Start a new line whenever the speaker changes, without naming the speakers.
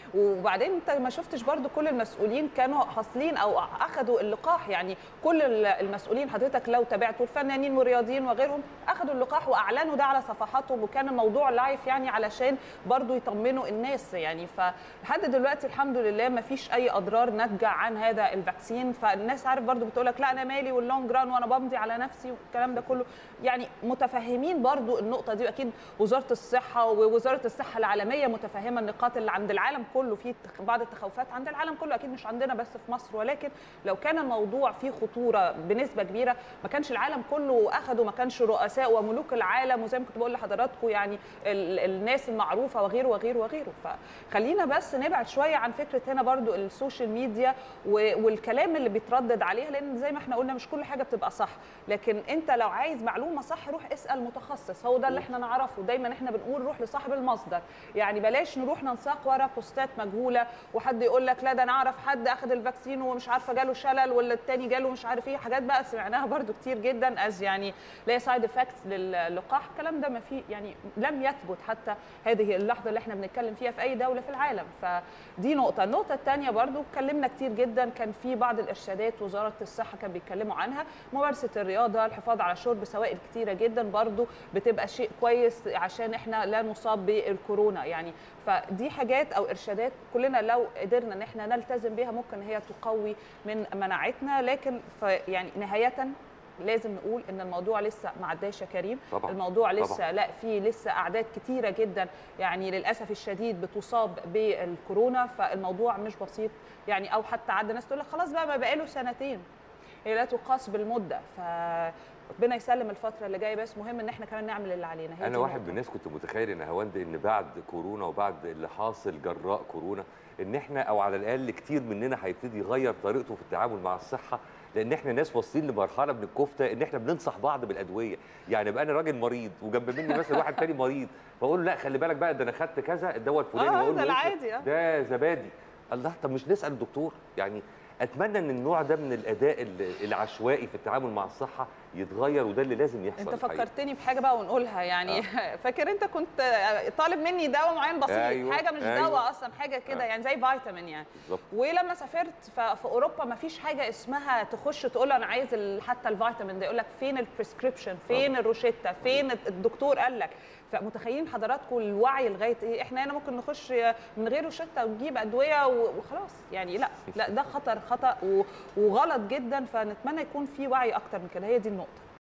وبعدين انت ما شفتش برضو كل المسؤولين كانوا حاصلين او اخذوا اللقاح يعني كل المسؤولين حضرتك لو تابعتوا الفنانين والرياضيين وغيرهم اخذوا اللقاح واعلنوا ده على صفحاتهم وكان الموضوع لايف يعني علشان برضو يطمنوا الناس يعني فلحد دلوقتي الحمد لله ما فيش اي اضرار ناتجه عن هذا الفاكسين فالناس عارف برضو بتقول لك لا انا مالي واللونج ران وانا بمضي على نفسي والكلام ده كله يعني متفهمين برضو النقطه دي واكيد وزاره الصحه ووزاره الصحه العالميه متفهمه النقاط اللي عند العالم كله في بعض التخوفات عند العالم كله اكيد مش عندنا بس في مصر ولكن لو كان الموضوع فيه خطوره بنسبه كبيره ما كانش العالم كله اخده ما كانش رؤساء وملوك العالم وزي ما كنت بقول لحضراتكم يعني الناس المعروفه وغيره وغيره وغيره فخلينا بس نبعد شويه عن فكره هنا برضو السوشيال ميديا والكلام اللي بيتردد عليها لان زي ما احنا قلنا مش كل حاجه بتبقى صح لكن انت لو عايز معلومه صح روح اسال متخصص هو ده اللي احنا نعرفه دايما احنا بنقول روح لصاحب المصدر يعني بلاش نروح ننساق ورا بوستات مجهوله وحد يقول لك لا ده انا اعرف حد اخذ الفاكسين ومش عارفه جاله شلل ولا التاني جاله مش عارف ايه حاجات بقى سمعناها برده كتير جدا از يعني لا سايد افكتس للقاح الكلام ده ما في يعني لم يثبت حتى هذه اللحظه اللي احنا بنتكلم فيها في اي دوله في العالم فدي نقطه النقطه الثانيه برده اتكلمنا كتير جدا كان في بعض الارشادات وزاره الصحه كان بيتكلموا عنها ممارسه الرياضه الحفاظ على شرب سوائل كتيره جدا برده بتبقى شيء كويس عشان احنا لا نصاب بالكورونا يعني فدي حاجات او ارشادات كلنا لو قدرنا ان احنا نلتزم بيها ممكن هي تقوي من مناعتنا لكن يعني نهايه لازم نقول ان الموضوع لسه ما عداش يا كريم
طبعا.
الموضوع لسه
طبعا.
لا في لسه اعداد كتيره جدا يعني للاسف الشديد بتصاب بالكورونا فالموضوع مش بسيط يعني او حتى عدى ناس تقول لك خلاص بقى ما بقاله سنتين هي لا تقاس بالمده ف ربنا يسلم الفتره اللي جايه بس مهم ان احنا كمان نعمل اللي علينا هي
انا
دي
واحد
النقطة.
من الناس كنت متخيل ان هوند ان بعد كورونا وبعد اللي حاصل جراء كورونا ان احنا او على الاقل كتير مننا هيبتدي يغير طريقته في التعامل مع الصحه لان احنا ناس واصلين لمرحله من الكفته ان احنا بننصح بعض بالادويه يعني بقى انا راجل مريض وجنب مني مثلا واحد تاني مريض فاقول له لا خلي بالك بقى ده انا خدت كذا الدواء الفلاني
آه،
واقول
ده
له إيه
العادي، آه.
ده زبادي الله طب مش نسال الدكتور يعني اتمنى ان النوع ده من الاداء ال- العشوائي في التعامل مع الصحه يتغير وده اللي لازم يحصل
انت
الحقيقة.
فكرتني بحاجه بقى ونقولها يعني فاكر انت كنت طالب مني دواء معين بسيط
أيوة،
حاجه مش
أيوة.
دواء اصلا حاجه كده
آه.
يعني زي فيتامين يعني
بالظبط
ولما سافرت ف- في اوروبا ما فيش حاجه اسمها تخش تقول له انا عايز ال- حتى الفيتامين ده يقول لك فين البريسكريبشن فين الروشته فين الدكتور قال لك فمتخيلين حضراتكم الوعي لغايه ايه احنا هنا ممكن نخش من غير روشته ونجيب ادويه و- وخلاص يعني لا لا ده خطر خطا و- وغلط جدا فنتمنى يكون في وعي اكتر من كده هي دي النقطه